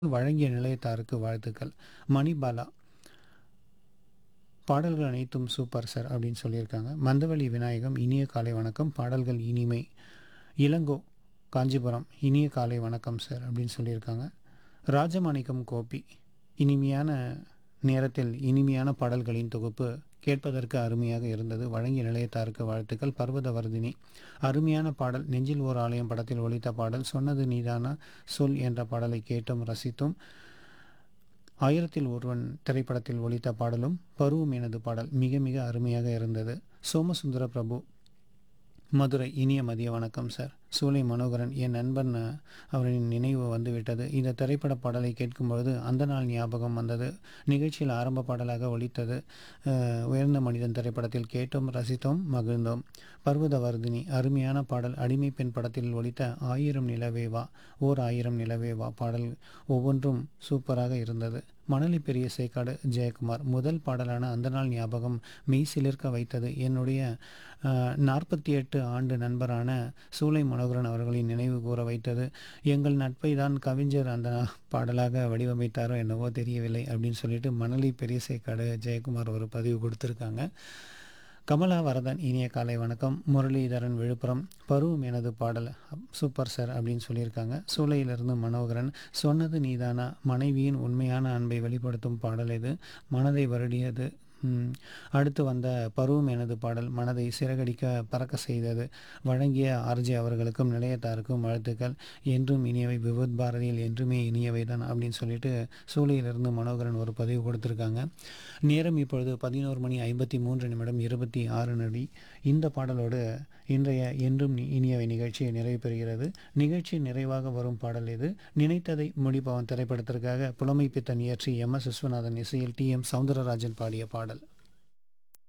வழங்கிய நிலையத்தாருக்கு வாழ்த்துக்கள் மணிபாலா பாடல்கள் அனைத்தும் சூப்பர் சார் அப்படின்னு சொல்லியிருக்காங்க மந்தவெளி விநாயகம் இனிய காலை வணக்கம் பாடல்கள் இனிமை இளங்கோ காஞ்சிபுரம் இனிய காலை வணக்கம் சார் அப்படின்னு சொல்லியிருக்காங்க ராஜமாணிக்கம் கோபி இனிமையான நேரத்தில் இனிமையான பாடல்களின் தொகுப்பு கேட்பதற்கு அருமையாக இருந்தது வழங்கிய நிலையத்தாருக்கு வாழ்த்துக்கள் பர்வதவர்தினி அருமையான பாடல் நெஞ்சில் ஓர் ஆலயம் படத்தில் ஒலித்த பாடல் சொன்னது நீதானா சொல் என்ற பாடலை கேட்டும் ரசித்தும் ஆயிரத்தில் ஒருவன் திரைப்படத்தில் ஒலித்த பாடலும் பருவம் எனது பாடல் மிக மிக அருமையாக இருந்தது சோமசுந்தர பிரபு மதுரை இனிய மதிய வணக்கம் சார் சூலை மனோகரன் என் நண்பன் அஹ், அவரின் நினைவு வந்துவிட்டது இந்த திரைப்பட பாடலை கேட்கும்பொழுது அந்த நாள் ஞாபகம் வந்தது நிகழ்ச்சியில் ஆரம்ப பாடலாக ஒலித்தது அஹ், உயர்ந்த மனிதன் திரைப்படத்தில் கேட்டோம் ரசித்தோம் மகிழ்ந்தோம் பர்வதவர்தினி அருமையான பாடல் அடிமை பெண் படத்தில் ஒலித்த ஆயிரம் நிலவே வா ஓர் ஆயிரம் நிலவே வா பாடல் ஒவ்வொன்றும் சூப்பராக இருந்தது மணலி பெரிய சேக்காடு ஜெயக்குமார் முதல் பாடலான அந்த நாள் ஞாபகம் மெய் சிலிர்க்க வைத்தது என்னுடைய நாற்பத்தி எட்டு ஆண்டு நண்பரான சூலை மனோகரன் அவர்களின் நினைவு கூற வைத்தது எங்கள் நட்பை தான் கவிஞர் அந்த பாடலாக வடிவமைத்தாரோ என்னவோ தெரியவில்லை அப்படின்னு சொல்லிட்டு மணலி பெரிய சேக்காடு ஜெயக்குமார் ஒரு பதிவு கொடுத்துருக்காங்க கமலா வரதன் இனிய காலை வணக்கம் முரளிதரன் விழுப்புரம் பருவம் எனது பாடல் சூப்பர் சார் அப்படின்னு சொல்லியிருக்காங்க சூளையிலிருந்து மனோகரன் சொன்னது நீதானா மனைவியின் உண்மையான அன்பை வெளிப்படுத்தும் பாடல் இது மனதை வருடியது ம், அடுத்து வந்த பருவம் எனது பாடல் மனதை சிறகடிக்க பறக்க செய்தது வழங்கிய ஆர்ஜே அவர்களுக்கும் நிலையத்தாருக்கும் வாழ்த்துக்கள் என்றும் இனியவை விபத் பாரதியில் என்றுமே இனியவை தான் அப்படின்னு சொல்லிட்டு சூளையிலிருந்து மனோகரன் ஒரு பதிவு கொடுத்துருக்காங்க நேரம் இப்பொழுது பதினோரு மணி ஐம்பத்தி மூன்று நிமிடம் இருபத்தி ஆறு நொடி இந்த பாடலோடு இன்றைய என்றும் நி- இனியவை நிகழ்ச்சி நிறைவு பெறுகிறது நிகழ்ச்சி நிறைவாக வரும் பாடல் இது நினைத்ததை முடிப்பவன் திரைப்படத்திற்காக புலமை பித்தன் இயற்றி எம் எஸ் விஸ்வநாதன் இசையில் டி எம் சவுந்தரராஜன் பாடிய பாடல்